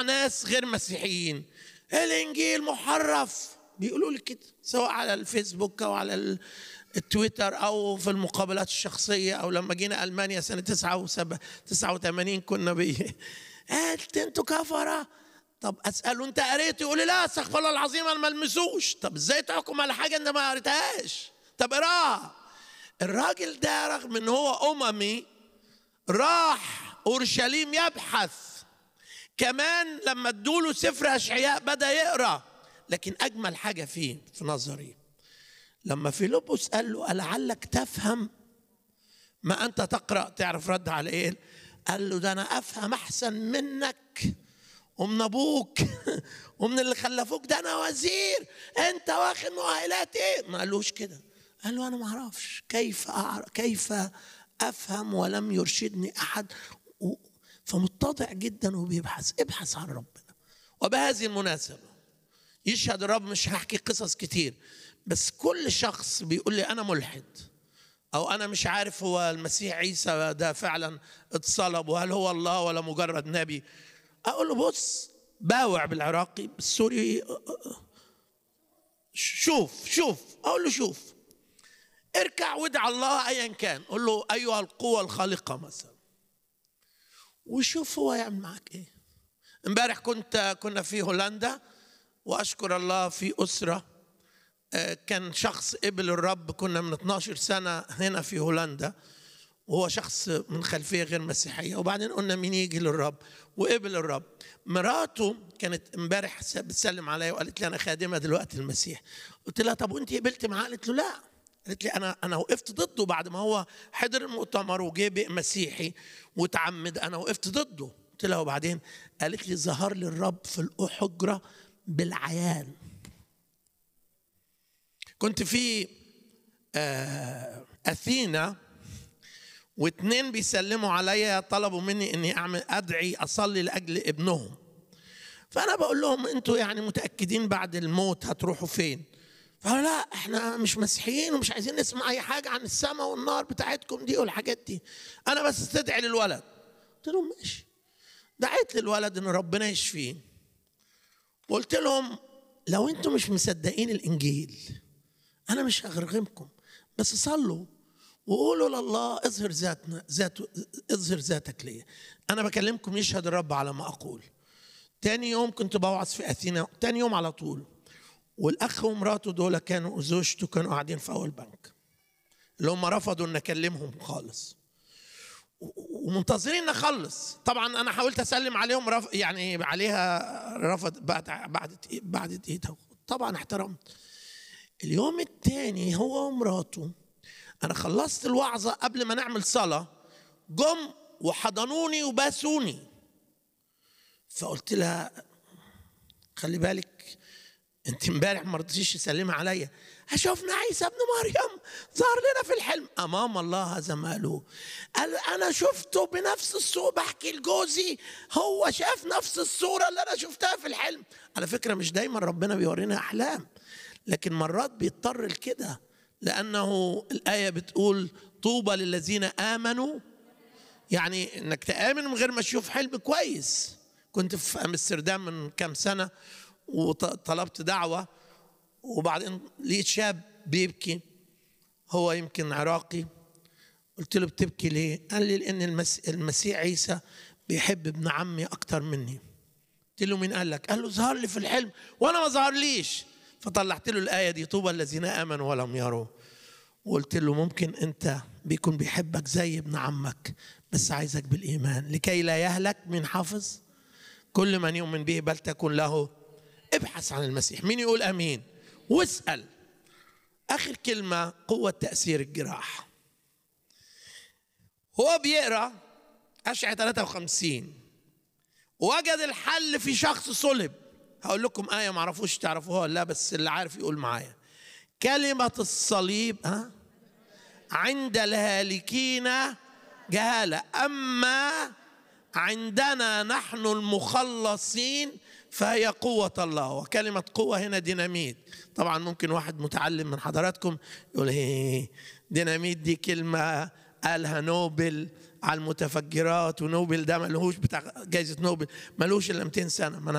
مع ناس غير مسيحيين الانجيل محرف بيقولوا لي كده سواء على الفيسبوك او على ال- التويتر او في المقابلات الشخصيه او لما جينا المانيا سنه 89 كنا بي قالت انتوا كفره طب اساله انت قريت يقول لي لا استغفر الله العظيم انا ما المسوش طب ازاي تحكم على حاجه انت ما قريتهاش طب اقراها الراجل ده رغم ان هو اممي راح اورشليم يبحث كمان لما ادوله سفر اشعياء بدا يقرا لكن اجمل حاجه فيه في نظري لما فيلبس قال له لعلك تفهم ما انت تقرا تعرف رد على ايه قال له ده انا افهم احسن منك ومن ابوك ومن اللي خلفوك ده انا وزير انت واخد مؤهلات ايه ما قالوش كده قال له انا ما اعرفش كيف أعرف كيف افهم ولم يرشدني احد و- فمتضع جدا وبيبحث ابحث عن ربنا وبهذه المناسبه يشهد الرب مش هحكي قصص كتير بس كل شخص بيقول لي انا ملحد او انا مش عارف هو المسيح عيسى ده فعلا اتصلب وهل هو الله ولا مجرد نبي اقول له بص باوع بالعراقي بالسوري شوف شوف اقول له شوف اركع وادع الله ايا كان قول له ايها القوه الخالقه مثلا وشوف هو يعمل معاك ايه امبارح كنت كنا في هولندا واشكر الله في اسره آه، كان شخص قبل الرب كنا من 12 سنه هنا في هولندا وهو شخص من خلفيه غير مسيحيه وبعدين قلنا مين يجي للرب وقبل الرب مراته كانت امبارح س- بتسلم عليا وقالت لي انا خادمه دلوقتي المسيح قلت لها طب وانت قبلت معاه قالت له لا قالت لي انا انا وقفت ضده بعد ما هو حضر المؤتمر وجه بقى مسيحي وتعمد انا وقفت ضده قلت لها وبعدين قالت لي ظهر لي الرب في الحجره بالعيان كنت في آه، اثينا واثنين بيسلموا عليا طلبوا مني اني اعمل ادعي اصلي لاجل ابنهم فانا بقول لهم انتوا يعني متاكدين بعد الموت هتروحوا فين فقالوا لا احنا مش مسيحيين ومش عايزين نسمع اي حاجه عن السماء والنار بتاعتكم دي والحاجات دي انا بس استدعي للولد قلت لهم ماشي دعيت للولد ان ربنا يشفيه وقلت لهم لو انتم مش مصدقين الانجيل انا مش هغرغمكم بس صلوا وقولوا لله اظهر ذاتنا ذاته اظهر ذاتك ليا انا بكلمكم يشهد الرب على ما اقول تاني يوم كنت بوعظ في اثينا تاني يوم على طول والاخ ومراته دول كانوا وزوجته كانوا قاعدين في اول بنك اللي هم رفضوا ان اكلمهم خالص و- ومنتظرين نخلص طبعا انا حاولت اسلم عليهم رف... يعني عليها رفض بعد بعد بعد دقيقه طبعا احترمت اليوم الثاني هو ومراته انا خلصت الوعظه قبل ما نعمل صلاه جم وحضنوني وباسوني فقلت لها خلي بالك انت امبارح ما رضيتيش تسلمي عليا شفنا عيسى ابن مريم ظهر لنا في الحلم امام الله هذا ما قالوه قال انا شفته بنفس الصوره بحكي لجوزي هو شاف نفس الصوره اللي انا شفتها في الحلم على فكره مش دايما ربنا بيورينا احلام لكن مرات بيضطر لكده لانه الايه بتقول طوبى للذين امنوا يعني انك تامن من غير ما تشوف حلم كويس كنت في امستردام من كام سنه وطلبت دعوه وبعدين لقيت شاب بيبكي هو يمكن عراقي قلت له بتبكي ليه؟ قال لي لان المس... المسيح عيسى بيحب ابن عمي اكتر مني قلت له مين قال لك؟ قال له ظهر لي في الحلم وانا ما ظهرليش فطلعت له الايه دي طوبى الذين امنوا ولم يروا وقلت له ممكن انت بيكون بيحبك زي ابن عمك بس عايزك بالايمان لكي لا يهلك من حافظ كل من يؤمن به بل تكون له ابحث عن المسيح مين يقول امين واسال اخر كلمه قوه تاثير الجراح هو بيقرا اشعه 53 وجد الحل في شخص صلب هقول لكم ايه ما اعرفوش تعرفوها ولا لا بس اللي عارف يقول معايا كلمه الصليب ها عند الهالكين جهاله اما عندنا نحن المخلصين فهي قوة الله وكلمة قوة هنا ديناميت طبعا ممكن واحد متعلم من حضراتكم يقول هي ديناميت دي كلمة قالها نوبل على المتفجرات ونوبل ده ملهوش بتاع جائزه نوبل ملوش الا 200 سنه ما انا